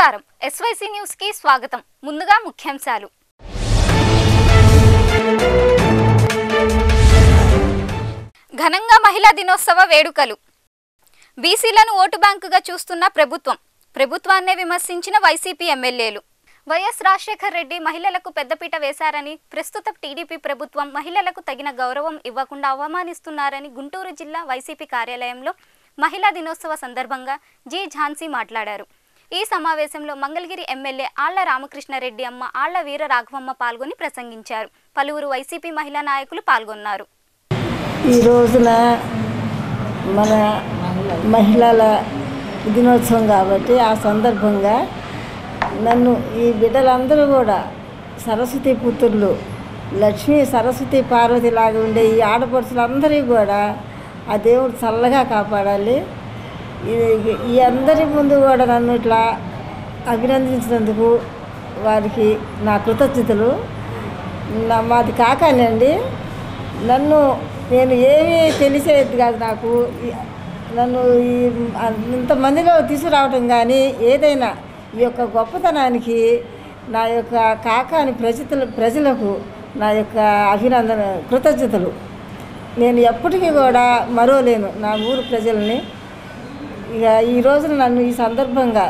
నమస్కారం SYC news కి స్వాగతం ముందుగా ముఖ్యాంశాలు ఘనంగా మహిళా దినోత్సవ వేడుకలు బీసీలను ఓటు బ్యాంకుగా చూస్తున్న ప్రభుత్వం ప్రభుత్వాన్నే విమర్శించిన వైసీపీ ఎమ్మెల్యేలు వైఎస్ రాజశేఖర్ రెడ్డి మహిళలకు పెద్దపీట వేశారని ప్రస్తుత టీడీపీ ప్రభుత్వం మహిళలకు తగిన గౌరవం ఇవ్వకుండా అవమానిస్తున్నారని గుంటూరు జిల్లా వైసీపీ కార్యాలయంలో మహిళా దినోత్సవ సందర్భంగా జి ఝాన్సీ మాట్లాడారు ఈ సమావేశంలో మంగళగిరి ఎమ్మెల్యే ఆళ్ల రామకృష్ణారెడ్డి అమ్మ ఆళ్ల వీర రాఘవమ్మ పాల్గొని ప్రసంగించారు పలువురు వైసీపీ మహిళా నాయకులు పాల్గొన్నారు ఈ రోజున మన మహిళల దినోత్సవం కాబట్టి ఆ సందర్భంగా నన్ను ఈ బిడ్డలందరూ కూడా సరస్వతి పుత్రులు లక్ష్మీ సరస్వతి పార్వతి లాగా ఉండే ఈ ఆడపడుచులందరికీ కూడా ఆ దేవుడు చల్లగా కాపాడాలి ఈ- ఈ అందరి ముందు కూడా నన్ను ఇట్లా అభినందించినందుకు వారికి నా కృతజ్ఞతలు నా మాది కాకానండి నన్ను నేను ఏమీ తెలిసేది కాదు నాకు ఈ- నన్ను ఈ ఇంతమందిలో తీసుకురావటం కానీ ఏదైనా ఈ యొక్క గొప్పతనానికి నా యొక్క కాకాని ప్రజలు ప్రజలకు నా యొక్క అభినందన కృతజ్ఞతలు నేను ఎప్పటికీ కూడా మరోలేను నా ఊరు ప్రజల్ని ఇక ఈ రోజున నన్ను ఈ సందర్భంగా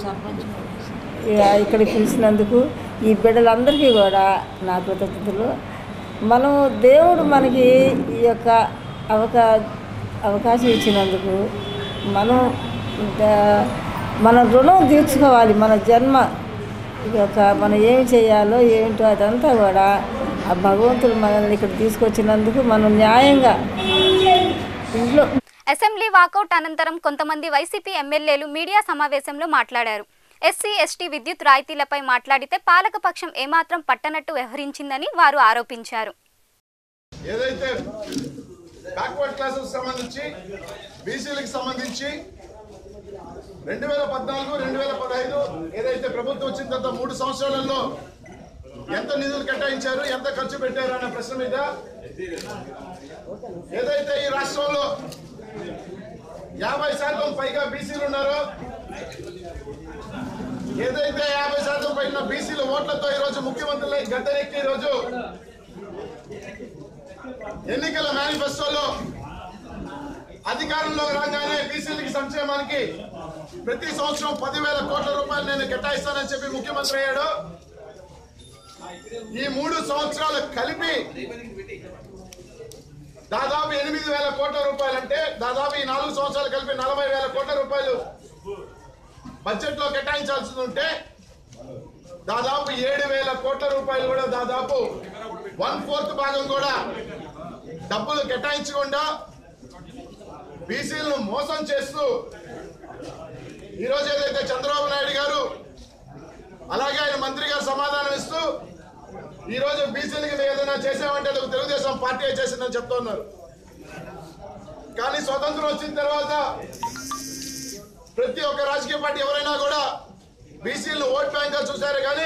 ఇక ఇక్కడికి పిలిచినందుకు ఈ బిడ్డలందరికీ కూడా నా కృతజ్ఞతలు మనం దేవుడు మనకి ఈ యొక్క అవకా అవకాశం ఇచ్చినందుకు మనం ద- మన రుణం తీర్చుకోవాలి మన జన్మ ఈ యొక్క మనం ఏం చేయాలో ఏమిటో అదంతా కూడా ఆ భగవంతుడు మనల్ని ఇక్కడ తీసుకొచ్చినందుకు మనం న్యాయంగా ఇంట్లో అసెంబ్లీ వాకౌట్ అనంతరం కొంతమంది వైసీపీ ఎమ్మెల్యేలు మీడియా సమావేశంలో మాట్లాడారు ఎస్సీ ఎస్టీ విద్యుత్ రాయితీలపై మాట్లాడితే పాలకపక్షం ఏమాత్రం పట్టనట్టు వ్యవహరించిందని వారు ఆరోపించారు ఏదైతే బ్యాక్వర్డ్ క్లాసెస్ సంబంధించి బీసీలకు సంబంధించి రెండు వేల పద్నాలుగు రెండు వేల పదహైదు ఏదైతే ప్రభుత్వం వచ్చిన తర్వాత మూడు సంవత్సరాలలో ఎంత నిధులు కేటాయించారు ఎంత ఖర్చు పెట్టారు అన్న ప్రశ్న మీద ఏదైతే ఈ రాష్ట్రంలో యాభై శాతం పైగా బీసీలు ఉన్నారో ఏదైతే యాభై శాతం పైన బీసీల ఓట్లతో ఈరోజు ముఖ్యమంత్రులు గద్దెనెక్కి ఈరోజు ఎన్నికల మేనిఫెస్టోలో అధికారంలోకి రాగానే బీసీలకి సంక్షేమానికి ప్రతి సంవత్సరం పదివేల కోట్ల రూపాయలు నేను కేటాయిస్తానని చెప్పి ముఖ్యమంత్రి అయ్యాడు ఈ మూడు సంవత్సరాలు కలిపి దాదాపు ఎనిమిది వేల కోట్ల రూపాయలు అంటే దాదాపు ఈ నాలుగు సంవత్సరాలు కలిపి నలభై వేల కోట్ల రూపాయలు బడ్జెట్ లో కేటాయించాల్సి ఉంటే దాదాపు ఏడు వేల కోట్ల రూపాయలు కూడా దాదాపు వన్ ఫోర్త్ భాగం కూడా డబ్బులు కేటాయించకుండా బీసీలను మోసం చేస్తూ ఈరోజు ఏదైతే చంద్రబాబు నాయుడు గారు అలాగే ఆయన మంత్రి గారు సమాధానం ఇస్తూ ఈ రోజు బీసీలకి మేము ఏదైనా చేసామంటే అది ఒక తెలుగుదేశం పార్టీ చేసిందని చెప్తున్నారు కానీ స్వతంత్రం వచ్చిన తర్వాత ప్రతి ఒక్క రాజకీయ పార్టీ ఎవరైనా కూడా బీసీలను ఓట్ బ్యాంక్ గా చూశారు కానీ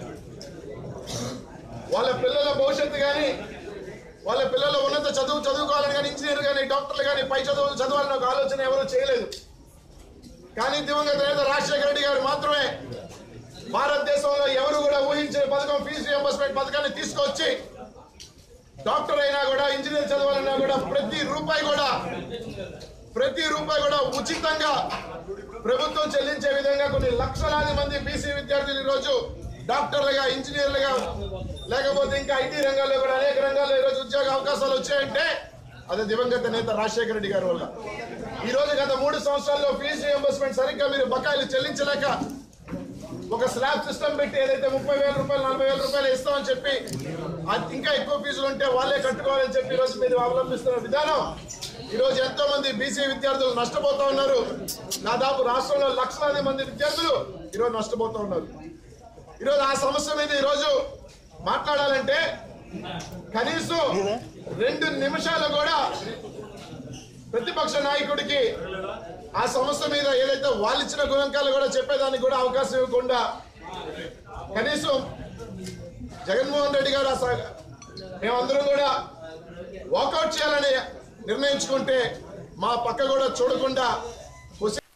వాళ్ళ పిల్లల భవిష్యత్తు కానీ వాళ్ళ పిల్లల ఉన్నత చదువు చదువుకోవాలని కానీ ఇంజనీర్ కానీ డాక్టర్లు కానీ పై చదువులు చదవాలని ఒక ఆలోచన ఎవరు చేయలేదు కానీ దివంగత నేత రాజశేఖర రెడ్డి గారు మాత్రమే భారతదేశంలో ఎవరు కూడా ఊహించే పథకం ఫీజు రియంబర్స్మెంట్ పథకాన్ని తీసుకొచ్చి డాక్టర్ అయినా కూడా ఇంజనీర్ చదవాలన్నా కూడా ప్రతి రూపాయి కూడా ప్రతి రూపాయి కూడా ఉచితంగా ప్రభుత్వం చెల్లించే విధంగా కొన్ని లక్షలాది మంది బీసీ విద్యార్థులు ఈ రోజు డాక్టర్లుగా ఇంజనీర్లుగా లేకపోతే ఇంకా ఐటీ రంగాల్లో కూడా అనేక రంగాల్లో ఈ రోజు ఉద్యోగ అవకాశాలు వచ్చాయంటే అది దివంగత నేత రాజశేఖర రెడ్డి గారి వల్ల ఈ రోజు గత మూడు సంవత్సరాల్లో ఫీజు రియంబర్స్మెంట్ సరిగ్గా మీరు బకాయిలు చెల్లించలేక ఒక స్లాబ్ సిస్టమ్ పెట్టి ఏదైతే ముప్పై వేల రూపాయలు నలభై వేల రూపాయలు ఇస్తామని చెప్పి అది ఇంకా ఎక్కువ ఫీజులు ఉంటే వాళ్ళే కట్టుకోవాలని చెప్పి ఈ రోజు మీరు అవలంబిస్తున్న విధానం ఈ రోజు ఎంతో మంది బీసీ విద్యార్థులు నష్టపోతా ఉన్నారు దాదాపు రాష్ట్రంలో లక్షలాది మంది విద్యార్థులు ఈరోజు నష్టపోతా ఉన్నారు ఈరోజు ఆ సమస్య మీద ఈరోజు మాట్లాడాలంటే కనీసం రెండు నిమిషాలు కూడా ప్రతిపక్ష నాయకుడికి ఆ సమస్య మీద ఏదైతే వాళ్ళు ఇచ్చిన గుణంకాలు కూడా చెప్పేదానికి కూడా అవకాశం ఇవ్వకుండా కనీసం జగన్మోహన్ రెడ్డి గారు అసలు మేమందరం కూడా వాకౌట్ చేయాలని నిర్ణయించుకుంటే మా పక్క కూడా చూడకుండా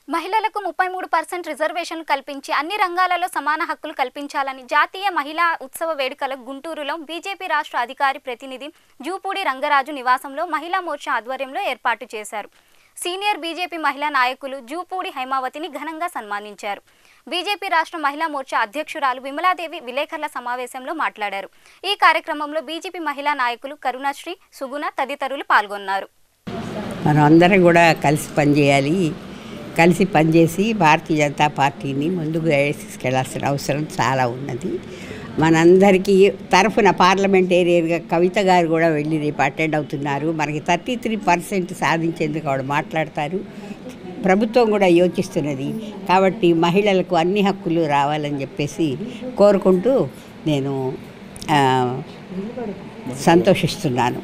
మహిళలకు ముప్పై మూడు పర్సెంట్ రిజర్వేషన్లు కల్పించి అన్ని రంగాలలో సమాన హక్కులు కల్పించాలని జాతీయ మహిళా ఉత్సవ వేడుకలు గుంటూరులో బీజేపీ రాష్ట్ర అధికారి ప్రతినిధి జూపూడి రంగరాజు నివాసంలో మహిళా మోర్చా ఆధ్వర్యంలో ఏర్పాటు చేశారు సీనియర్ బీజేపీ మహిళా నాయకులు జూపూడి హైమావతిని ఘనంగా సన్మానించారు బీజేపీ రాష్ట్ర మహిళా మోర్చా అధ్యక్షురాలు విమలాదేవి విలేకరుల సమావేశంలో మాట్లాడారు ఈ కార్యక్రమంలో బీజేపీ మహిళా నాయకులు కరుణశ్రీ సుగుణ తదితరులు పాల్గొన్నారు మనం అందరం కూడా కలిసి పనిచేయాలి కలిసి పనిచేసి భారతీయ జనతా పార్టీని ముందుకు తీసుకెళ్లాల్సిన అవసరం చాలా ఉన్నది మనందరికీ తరఫున పార్లమెంటేరియన్గా కవిత గారు కూడా వెళ్ళి రేపు అటెండ్ అవుతున్నారు మనకి థర్టీ త్రీ పర్సెంట్ సాధించేందుకు ఆవిడ మాట్లాడతారు ప్రభుత్వం కూడా యోచిస్తున్నది కాబట్టి మహిళలకు అన్ని హక్కులు రావాలని చెప్పేసి కోరుకుంటూ నేను ఆ, సంతోషిస్తున్నాను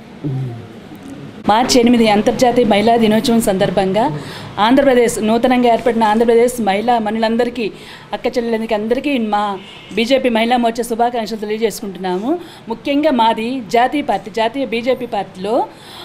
మార్చి ఎనిమిది అంతర్జాతీయ మహిళా దినోత్సవం సందర్భంగా ఆంధ్రప్రదేశ్ నూతనంగా ఏర్పడిన ఆంధ్రప్రదేశ్ మహిళా మనులందరికీ అక్క చెల్లెలకి అందరికీ మా బీజేపీ మహిళా మోర్చా శుభాకాంక్షలు తెలియజేసుకుంటున్నాము ముఖ్యంగా మాది జాతీయ పార్టీ జాతీయ బీజేపీ పార్టీలో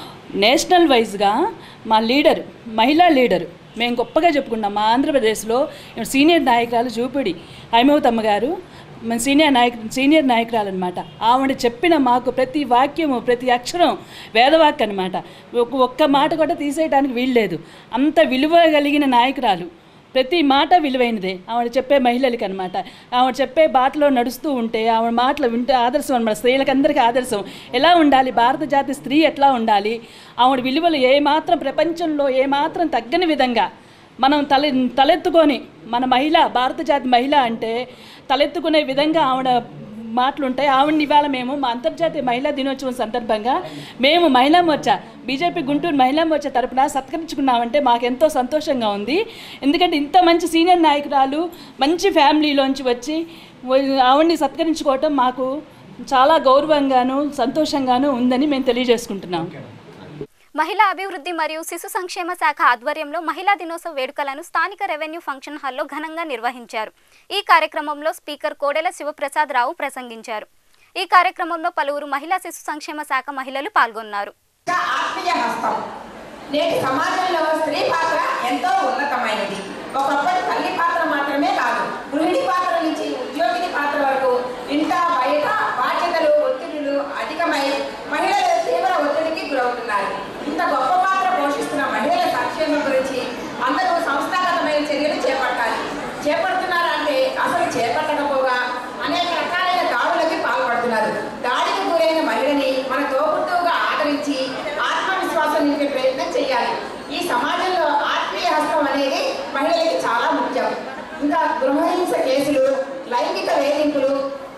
నేషనల్ వైజ్గా మా లీడర్ మహిళా లీడర్ మేము గొప్పగా చెప్పుకున్నాం మా ఆంధ్రప్రదేశ్లో సీనియర్ నాయకురాలు చూపిడి హైమవతమ్మ గారు మన సీనియర్ నాయక సీనియర్ నాయకురాలు అనమాట ఆవిడ చెప్పిన మాకు ప్రతి వాక్యము ప్రతి అక్షరం వేదవాక్ అనమాట ఒక్క- ఒక్క మాట కూడా తీసేయడానికి వీల్లేదు అంత విలువ కలిగిన నాయకురాలు ప్రతి మాట విలువైనదే ఆవిడ చెప్పే మహిళలకి అనమాట ఆవిడ చెప్పే బాటలో నడుస్తూ ఉంటే ఆవిడ మాటలు వింటే ఆదర్శం అనమాట స్త్రీలకందరికీ ఆదర్శం ఎలా ఉండాలి భారత జాతి స్త్రీ ఎట్లా ఉండాలి ఆవిడ విలువలు ఏమాత్రం ప్రపంచంలో ఏమాత్రం తగ్గని విధంగా మనం తల తలెత్తుకొని మన మహిళ భారత జాతి మహిళ అంటే తలెత్తుకునే విధంగా ఆవిడ మాటలుంటాయి ఆవిడని ఇవాళ మేము మా అంతర్జాతీయ మహిళా దినోత్సవం సందర్భంగా మేము మహిళా మోర్చా బీజేపీ గుంటూరు మహిళా మోర్చా తరపున సత్కరించుకున్నామంటే మాకెంతో సంతోషంగా ఉంది ఎందుకంటే ఇంత మంచి సీనియర్ నాయకురాలు మంచి ఫ్యామిలీలోంచి వచ్చి వ- ఆవిడ్ని సత్కరించుకోవటం మాకు చాలా గౌరవంగాను సంతోషంగాను ఉందని మేము తెలియజేసుకుంటున్నాం మహిళా అభివృద్ధి మరియు శిశు సంక్షేమ శాఖ ఆధ్వర్యంలో మహిళా దినోత్సవ వేడుకలను స్థానిక రెవెన్యూ ఫంక్షన్ హాల్లో ఘనంగా నిర్వహించారు ఈ కార్యక్రమంలో స్పీకర్ కోడెల శివప్రసాద్ రావు ప్రసంగించారు ఈ కార్యక్రమంలో పలువురు మహిళా శిశు సంక్షేమ శాఖ మహిళలు పాల్గొన్నారు ఆత్మీయ హస్తం నేటి సమాజంలో స్త్రీ పాత్ర ఎంతో ఉన్నతమైనది ఒకప్పటి తల్లి పాత్ర మాత్రమే కాదు గృహిణి పాత్ర నుంచి ఉద్యోగిని పాత్ర వరకు ఇంట బయట బాధ్యతలు ఒత్తిడులు అధికమై మహిళలు తీవ్ర ఒత్తిడికి గురవుతున్నారు ఇంత గొప్ప పాత్ర పోషిస్తున్న మహిళల సంక్షేమం గురించి అందరూ సంస్థాగతమైన చర్యలు చేపట్టాలి చేపడుతున్నారా అంటే అసలు చేపట్టకపోగా అనేక రకాలైన దాడులకి పాల్పడుతున్నారు దాడికి గురైన మహిళని మన తోబుట్టువుగా ఆదరించి ఆత్మవిశ్వాసం నింపే ప్రయత్నం చేయాలి ఈ సమాజంలో ఆత్మీయ హస్తం అనేది మహిళలకి చాలా ముఖ్యం ఇంకా గృహహింస కేసులు లైంగిక వేధింపులు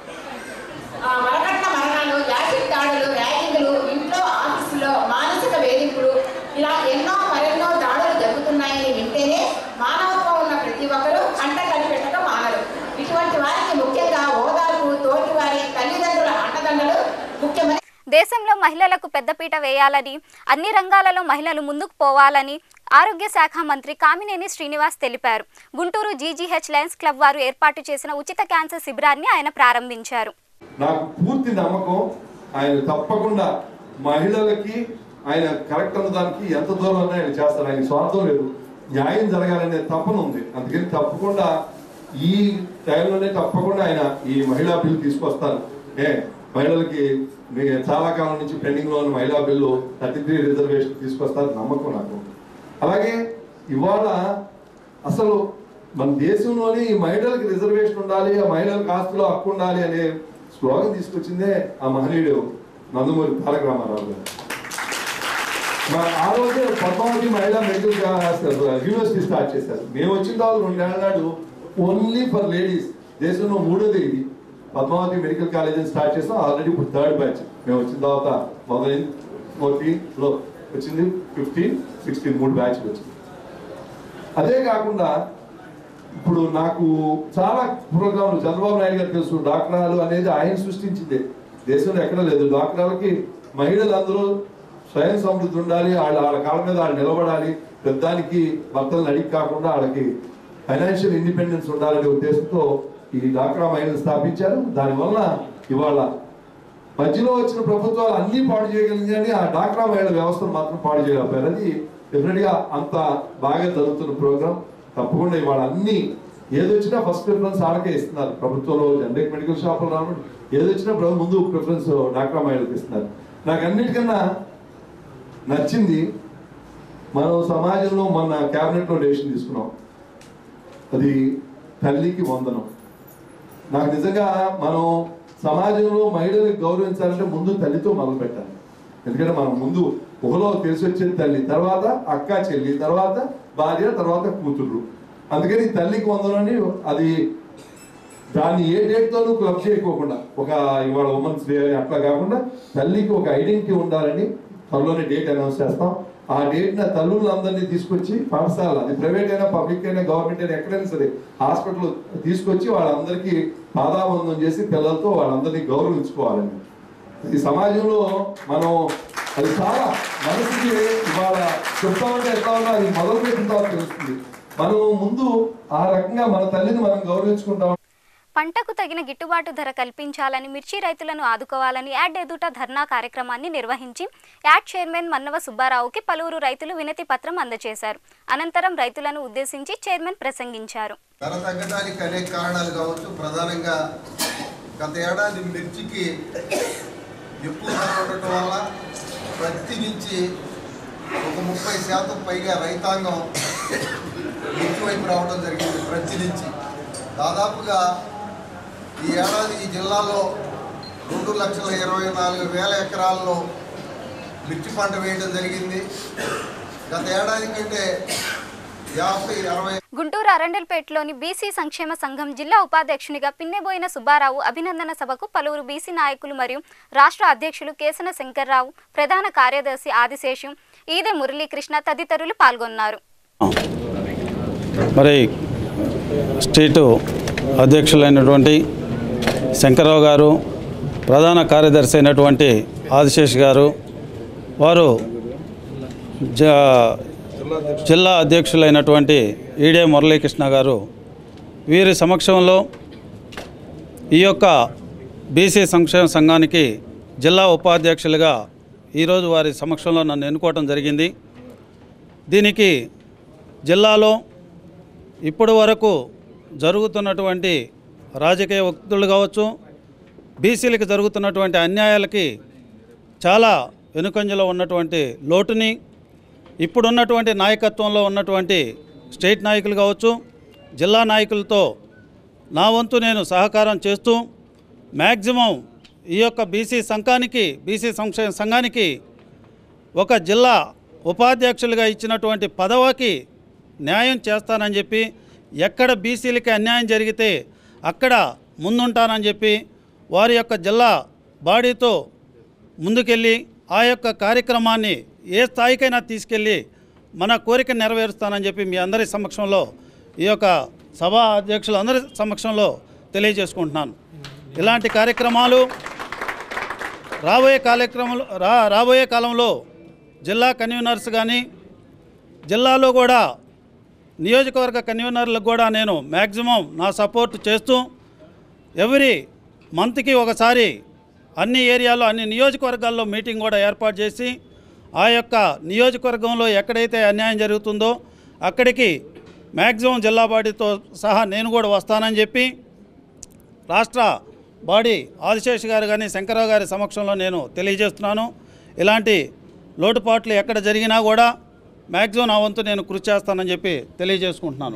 ఆ, వరకట్న మరణాలు యాసిడ్ దాడులు ర్యాగింగ్లు ఇంట్లో ఆఫీసులో మానసిక వేధింపులు ఇలా ఎన్నో మరెన్నో దాడులు జరుగుతున్నాయని వింటేనే మానవత్వం ఉన్న ప్రతి ఒక్కరూ కంట కలిపెట్టడం మానరు ఇటువంటి వారికి ముఖ్యంగా ఓదార్పు తోటివారి తల్లిదండ్రుల అండదండలు ముఖ్యమని దేశంలో మహిళలకు పెద్దపీట వేయాలని అన్ని రంగాలలో మహిళలు ముందుకు పోవాలని ఆరోగ్య శాఖ మంత్రి కామినేని శ్రీనివాస్ తెలిపారు గుంటూరు జీజీహెచ్ లయన్స్ క్లబ్ వారు ఏర్పాటు చేసిన ఉచిత క్యాన్సర్ శిబిరాన్ని ఆయన ప్రారంభించారు నాకు పూర్తి నమ్మకం ఆయన తప్పకుండా మహిళలకి ఆయన కరెక్ట్ అన్న దానికి ఎంత దూరం అన్నా ఆయన చేస్తారు ఆయన స్వార్థం లేదు న్యాయం జరగాలనే తపన ఉంది అందుకని తప్పకుండా ఈ టైంలోనే తప్పకుండా ఆయన ఈ మహిళా బిల్లు తీసుకొస్తారు ఏ మహిళలకి మీ చాలా కాలం నుంచి పెండింగ్ లో ఉన్న మహిళా బిల్లు థర్టీ త్రీ రిజర్వేషన్ తీసుకొస్తారు నమ్మకం నాకు అలాగే ఇవాళ అసలు మన దేశంలోనే ఈ మహిళలకు రిజర్వేషన్ ఉండాలి ఆ మహిళలకు ఆస్తిలో హక్కు ఉండాలి అనే స్లోగన్ తీసుకొచ్చిందే ఆ మహనీయుడు నందమూరి తారక రామారావు గారు మరి ఆ రోజే పద్మావతి మహిళా మెడికల్ యూనివర్సిటీ స్టార్ట్ చేశారు మేము వచ్చిన తర్వాత రెండేళ్ల నాడు ఓన్లీ ఫర్ లేడీస్ దేశంలో మూడోది ఇది పద్మావతి మెడికల్ కాలేజ్ స్టార్ట్ చేసాం ఆల్రెడీ ఇప్పుడు థర్డ్ బ్యాచ్ మేము వచ్చిన తర్వాత మొదలైంది ఫోర్టీన్ లో వచ్చింది ఫిఫ్టీన్ సిక్స్టీన్ మూడు బ్యాచ్ వచ్చింది అదే కాకుండా ఇప్పుడు నాకు చాలా ప్రోగ్రాంలు చంద్రబాబు నాయుడు గారు తెలుసు డాక్టరాలు అనేది ఆయన సృష్టించిందే దేశంలో ఎక్కడ లేదు డాక్టరాలకి మహిళలు అందరూ స్వయం సమృద్ధి ఉండాలి వాళ్ళ వాళ్ళ కాళ్ళ మీద వాళ్ళు నిలబడాలి పెద్దానికి భర్తలను అడిగి కాకుండా వాళ్ళకి ఫైనాన్షియల్ ఇండిపెండెన్స్ ఉండాలనే ఉద్దేశంతో ఈ డాక్టరా మహిళలు స్థాపించారు దానివల్ల ఇవాళ మధ్యలో వచ్చిన ప్రభుత్వాలు అన్ని పాడు చేయగలిగింది కానీ ఆ డాక్రా మహిళల వ్యవస్థను మాత్రం పాడు చేయలేకపోయారు అది డెఫినెట్ గా అంత బాగా జరుగుతున్న ప్రోగ్రామ్ తప్పకుండా ఇవాళ అన్ని ఏదొచ్చినా ఫస్ట్ ప్రిఫరెన్స్ ఆడకే ఇస్తున్నారు ప్రభుత్వంలో జనరిక్ మెడికల్ షాపులు రావడం ఏదొచ్చినా ప్రభు ముందు ప్రిఫరెన్స్ డాక్టర్ మహిళలకు ఇస్తున్నారు నాకు అన్నిటికన్నా నచ్చింది మనం సమాజంలో మన క్యాబినెట్లో డెసిషన్ తీసుకున్నాం అది తల్లికి వందనం నాకు నిజంగా మనం సమాజంలో మహిళలకు గౌరవించాలంటే ముందు తల్లితో మొదలు పెట్టాలి ఎందుకంటే మనం ముందు ఊహలో తెలిసి వచ్చేది తల్లి తర్వాత అక్క చెల్లి తర్వాత భార్య తర్వాత కూతురు అందుకని తల్లికి వందనని అది దాన్ని ఏ డేట్ తోనూ క్లబ్ చేయకోకుండా ఒక ఇవాళ ఉమెన్స్ డే అని అట్లా కాకుండా తల్లికి ఒక ఐడెంటిటీ ఉండాలని త్వరలోనే డేట్ అనౌన్స్ చేస్తాం ఆ డేట్ న తల్లులందరినీ తీసుకొచ్చి పాఠశాల అది ప్రైవేట్ అయినా పబ్లిక్ అయినా గవర్నమెంట్ అయినా ఎక్కడైనా సరే హాస్పిటల్ తీసుకొచ్చి వాళ్ళందరికీ పాదాబంధం చేసి పిల్లలతో వాళ్ళందరినీ గౌరవించుకోవాలని ఈ సమాజంలో మనం అది చాలా మనసుకి ఇవాళ చెప్తామంటే ఎట్లా ఉన్నా అది మొదలు పెట్టిన తర్వాత తెలుస్తుంది మనం ముందు ఆ రకంగా మన తల్లిని మనం గౌరవించుకుంటాం పంటకు తగిన గిట్టుబాటు ధర కల్పించాలని మిర్చి రైతులను ఆదుకోవాలని యాడ్ ఎదుట ధర్నా కార్యక్రమాన్ని నిర్వహించి యాడ్ చైర్మన్ మన్నవ సుబ్బారావుకి పలువురు రైతులు వినతి పత్రం అందజేశారు అనంతరం రైతులను ఉద్దేశించి చైర్మన్ ప్రసంగించారు ధర తగ్గడానికి అనేక కారణాలు కావచ్చు ప్రధానంగా గత ఏడాది మిర్చికి ఎక్కువ ధర ఉండటం వల్ల ప్రతి నుంచి ఒక ముప్పై శాతం పైగా రైతాంగం మిర్చి వైపు రావడం జరిగింది ప్రతి నుంచి దాదాపుగా ఈ ఏడాది ఈ జిల్లాలో రెండు లక్షల ఇరవై నాలుగు వేల ఎకరాల్లో మిర్చి పంట వేయడం జరిగింది గత ఏడాది కంటే యాభై అరవై గుంటూరు అరండల్పేటలోని బీసీ సంక్షేమ సంఘం జిల్లా ఉపాధ్యక్షునిగా పిన్నెబోయిన సుబ్బారావు అభినందన సభకు పలువురు బీసీ నాయకులు మరియు రాష్ట్ర అధ్యక్షులు కేసన శంకర్రావు ప్రధాన కార్యదర్శి ఆదిశేషం ఈదే మురళీకృష్ణ తదితరులు పాల్గొన్నారు మరి స్టేటు అధ్యక్షులైనటువంటి శంకర్రావు గారు ప్రధాన కార్యదర్శి అయినటువంటి ఆదిశేష్ గారు వారు జ జిల్లా అధ్యక్షులైనటువంటి ఈడే మురళీకృష్ణ గారు వీరి సమక్షంలో ఈ యొక్క బీసీ సంక్షేమ సంఘానికి జిల్లా ఉపాధ్యక్షులుగా ఈరోజు వారి సమక్షంలో నన్ను ఎన్నుకోవటం జరిగింది దీనికి జిల్లాలో ఇప్పటి వరకు జరుగుతున్నటువంటి రాజకీయ ఒత్తిళ్ళు కావచ్చు బీసీలకు జరుగుతున్నటువంటి అన్యాయాలకి చాలా వెనుకంజలో ఉన్నటువంటి లోటుని ఇప్పుడున్నటువంటి నాయకత్వంలో ఉన్నటువంటి స్టేట్ నాయకులు కావచ్చు జిల్లా నాయకులతో నా వంతు నేను సహకారం చేస్తూ మ్యాక్సిమం ఈ యొక్క బీసీ సంఘానికి బీసీ సంక్షేమ సంఘానికి ఒక జిల్లా ఉపాధ్యక్షులుగా ఇచ్చినటువంటి పదవికి న్యాయం చేస్తానని చెప్పి ఎక్కడ బీసీలకి అన్యాయం జరిగితే అక్కడ ముందుంటానని చెప్పి వారి యొక్క జిల్లా బాడీతో ముందుకెళ్ళి ఆ యొక్క కార్యక్రమాన్ని ఏ స్థాయికైనా తీసుకెళ్ళి మన కోరిక నెరవేరుస్తానని చెప్పి మీ అందరి సమక్షంలో ఈ యొక్క సభా అధ్యక్షులందరి సమక్షంలో తెలియజేసుకుంటున్నాను ఇలాంటి కార్యక్రమాలు రాబోయే కార్యక్రమాలు రా రాబోయే కాలంలో జిల్లా కన్వీనర్స్ కానీ జిల్లాలో కూడా నియోజకవర్గ కన్వీనర్లకు కూడా నేను మ్యాక్సిమం నా సపోర్ట్ చేస్తూ ఎవ్రీ మంత్కి ఒకసారి అన్ని ఏరియాలో అన్ని నియోజకవర్గాల్లో మీటింగ్ కూడా ఏర్పాటు చేసి ఆ యొక్క నియోజకవర్గంలో ఎక్కడైతే అన్యాయం జరుగుతుందో అక్కడికి మ్యాక్సిమం జిల్లా బాడీతో సహా నేను కూడా వస్తానని చెప్పి రాష్ట్ర బాడీ ఆదిశేష్ గారు కానీ శంకరరావు గారి సమక్షంలో నేను తెలియజేస్తున్నాను ఇలాంటి లోటుపాట్లు ఎక్కడ జరిగినా కూడా మ్యాక్సిమం నా వంతు నేను కృషి చేస్తానని చెప్పి తెలియజేసుకుంటున్నాను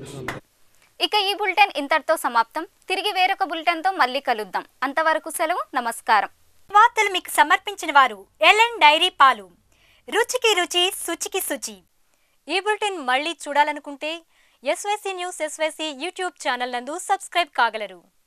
ఇక ఈ బులెటిన్ ఇంతటితో సమాప్తం తిరిగి వేరొక బులెటిన్తో మళ్ళీ కలుద్దాం అంతవరకు సెలవు నమస్కారం వార్తలు మీకు సమర్పించిన వారు ఎల్ఎన్ డైరీ పాలు రుచికి రుచి శుచికి శుచి ఈ బులెటిన్ మళ్ళీ చూడాలనుకుంటే SYC news SYC YouTube channel నందు సబ్స్క్రైబ్ కాగలరు